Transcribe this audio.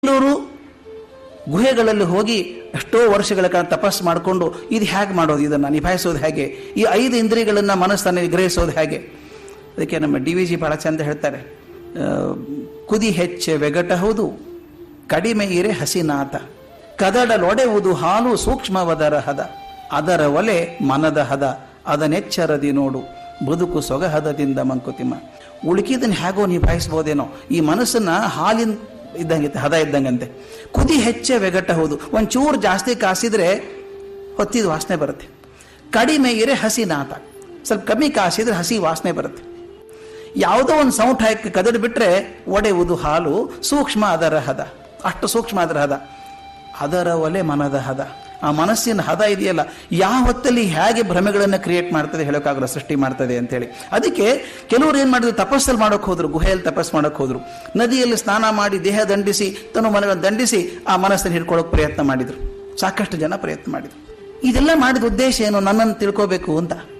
ಕೆಲವರು ಗುಹೆಗಳಲ್ಲಿ ಹೋಗಿ ಎಷ್ಟೋ ವರ್ಷಗಳ ಕಾಲ ತಪಸ್ಸು ಮಾಡಿಕೊಂಡು ಇದು ಹೇಗೆ ಮಾಡೋದು ಇದನ್ನು ನಿಭಾಯಿಸೋದು ಹೇಗೆ ಈ ಐದು ಇಂದ್ರಿಯಗಳನ್ನು ಮನಸ್ಸನ್ನು ನಿಗ್ರಹಿಸೋದು ಹೇಗೆ ಅದಕ್ಕೆ ನಮ್ಮ ಡಿ ವಿ ಜಿ ಬಹಳ ಚಂದ ಹೇಳ್ತಾರೆ ಆ, ಕುದಿ ಹೆಚ್ಚೆ வெಗಟ ಹೌದು ಕಡಿಮೆ ಇರೆ ಹಸಿನಾತ ಕದಡಲೊಡೆವುದು ಹಾಲು ಸೂಕ್ಷ್ಮವದರ ಹದ ಅದರ ಒಲೆ ಮನದ ಹದ ಅದನೆಚ್ಚರದಿ ನೋಡು ಬದುಕು ಸೊಗಹದದಿಂದ ಮಂಕುತಿಮ್ಮ ಉಳುಕಿದನ್ನು ಹೇಗೋ ನಿಭಾಯಿಸ್ಬೋದೇನೋ ಈ ಮನಸ್ಸನ್ನ ಹಾಲಿನ ಇದ್ದಂಗೆ ಹದ ಇದ್ದಂಗಂತೆ ಕುದಿ ಹೆಚ್ಚೆ வெಗಟ ಹೌದು ಒಂಚೂರು ಜಾಸ್ತಿ ಕಾಸಿದ್ರೆ ಹೊತ್ತಿದ ವಾಸನೆ ಬರುತ್ತೆ ಕಡಿಮೆ ಇರೆ ಹಸಿ ನಾತ ಸ್ವಲ್ಪ ಕಮ್ಮಿ ಕಾಸಿದ್ರೆ ಹಸಿ ವಾಸನೆ ಬರುತ್ತೆ ಯಾವುದೋ ಒಂದು ಸೌಂಟ್ ಹಾಕಿ ಕದಡಿ ಬಿಟ್ರೆ ಒಡೆಯುವುದು ಹಾಲು ಸೂಕ್ಷ್ಮ ಅದರ ಹದ ಅಷ್ಟು ಸೂಕ್ಷ್ಮ ಅದರ ಹದ ಅದರ ಒಲೆ ಮನದ ಹದ ಆ ಮನಸ್ಸಿನ ಹದ ಇದೆಯಲ್ಲ ಯಾವ ಹೊತ್ತಲ್ಲಿ ಹೇಗೆ ಭ್ರಮೆಗಳನ್ನು ಕ್ರಿಯೇಟ್ ಮಾಡ್ತದೆ ಹೇಳೋಕ್ಕಾಗಲ್ಲ ಸೃಷ್ಟಿ ಮಾಡ್ತದೆ ಅಂತೇಳಿ ಅದಕ್ಕೆ ಕೆಲವರು ಏನು ಮಾಡಿದ್ರು ತಪಸ್ಸಲ್ಲಿ ಮಾಡೋಕೆ ಹೋದ್ರು ಗುಹೆಯಲ್ಲಿ ತಪಸ್ಸು ಮಾಡೋಕೆ ಹೋದ್ರು ನದಿಯಲ್ಲಿ ಸ್ನಾನ ಮಾಡಿ ದೇಹ ದಂಡಿಸಿ ತನ್ನ ಮನಗಳನ್ನು ದಂಡಿಸಿ ಆ ಮನಸ್ಸನ್ನು ಹಿಡ್ಕೊಳ್ಳೋಕೆ ಪ್ರಯತ್ನ ಮಾಡಿದ್ರು ಸಾಕಷ್ಟು ಜನ ಪ್ರಯತ್ನ ಮಾಡಿದ್ರು ಇದೆಲ್ಲ ಮಾಡಿದ ಉದ್ದೇಶ ಏನು ನನ್ನನ್ನು ತಿಳ್ಕೋಬೇಕು ಅಂತ